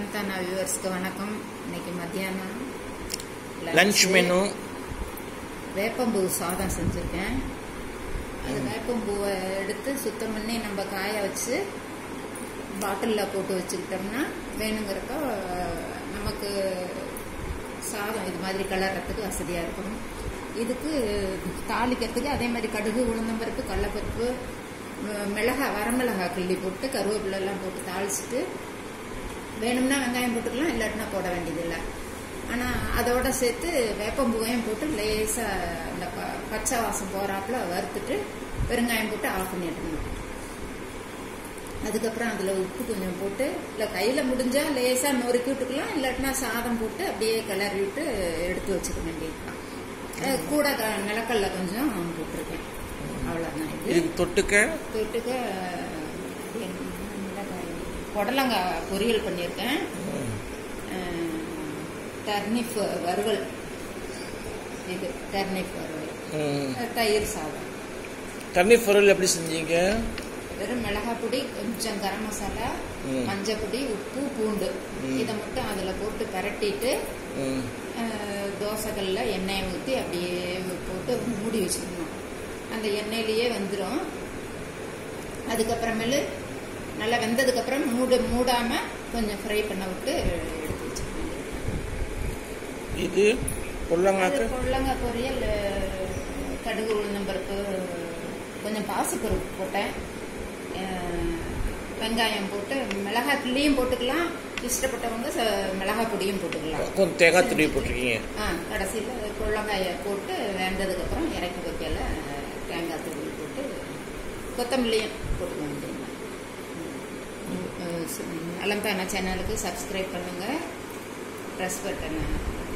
அலந்தானா வியூவர்ஸ்க்கு வணக்கம் இன்னைக்கு மத்தியானம் லஞ்ச் மெனு வேப்பம்பூ சாதம் செஞ்சுருக்கேன் அது வேப்பம்பூவை எடுத்து சுத்தம் பண்ணி நம்ம காய வச்சு பாட்டிலில் போட்டு வச்சுக்கிட்டோம்னா வேணுங்கிறப்ப நமக்கு சாதம் இது மாதிரி கிளறதுக்கு வசதியாக இருக்கும் இதுக்கு தாளிக்கிறதுக்கு அதே மாதிரி கடுகு உளுந்தம்பருப்பு கடலப்பருப்பு ம- மிளகாய் வரமிளகாய் கிள்ளி போட்டு கருவேப்பிலை எல்லாம் போட்டு தாளிச்சிட்டு வேணும்னா வெங்காயம் போட்டுக்கலாம் இல்லாட்டினா போட வேண்டியதில்லை ஆனால் அதோட சேர்த்து வேப்பம்பூவையும் போட்டு லேசாக அந்த ப- பச்சை வாசம் போகிறாப்புல வறுத்துட்டு பெருங்காயம் போட்டு ஆஃப் பண்ணிடணும் அதுக்கப்புறம் அதில் உப்பு கொஞ்சம் போட்டு இல்லை கையில் முடிஞ்சால் லேசாக நொறுக்கி விட்டுக்கலாம் இல்லாட்டினா சாதம் போட்டு அப்படியே கிளறி விட்டு எடுத்து வச்சுக்க வேண்டியதுதான் அஹ் கூட க- நிலக்கடலை கொஞ்சம் போட்டிருக்கேன் அவ்வளோதான் இது இதுக்கு தொட்டுக்க தொட்டுக்க என்ன மிளகாய், புடலங்காய் பொரியல் பண்ணியிருக்கேன் டர்னிப் வறுவல் இது டர்னிப் வறுவல் ம். அஹ் தயிர் சாதம் தண்ணி பொருள் எப்படி செஞ்சீங்க வெறும் மிளகாய் பொடி கொஞ்சம் கரம் மசாலா ம். மஞ்சள் பொடி உப்பு பூண்டு ம். இதை மட்டும் அதில் போட்டு பரட்டிட்டு ம். அஹ், தோசைக்கல்ல எண்ணெயை ஊற்றி அப்படியே போட்டு மூடி வச்சுக்கணும் அந்த எண்ணெயிலேயே வெந்துடும் அதுக்கப்புறமேலு நல்லா வெந்ததுக்கப்புறம் மூடு மூடாமல் கொஞ்சம் ஃப்ரை பண்ண விட்டு எடுத்து வச்சுக்கணும் இது பொருளங்காக்கு அது பொருளங்காய் பொரியல் அஹ், கடுகு உளுந்தம்பருப்பு கொஞ்சம் பாசிப்பருப்பு போட்டேன் அஹ், வெங்காயம் போட்டு மிளகாய் கிள்ளியும் போட்டுக்கலாம் இஷ்டப்பட்டவங்க ச- மிளகாய் பொடியும் போட்டுக்கலாம் கொஞ்சம் தேங்காய் துருவி போட்டிருக்கீங்க ஆ கடைசியில் கொள்ளங்காயை போட்டு வெந்ததுக்கப்புறம் இறக்கி வைக்கல தேங்காய் துருவி போட்டு கொத்தமல்லியும் போட்டுக்க வேண்டியது அலந்தானா சேனலுக்கு சப்ஸ்கிரைப் பண்ணுங்கள் ப்ரெஸ் பட்டனை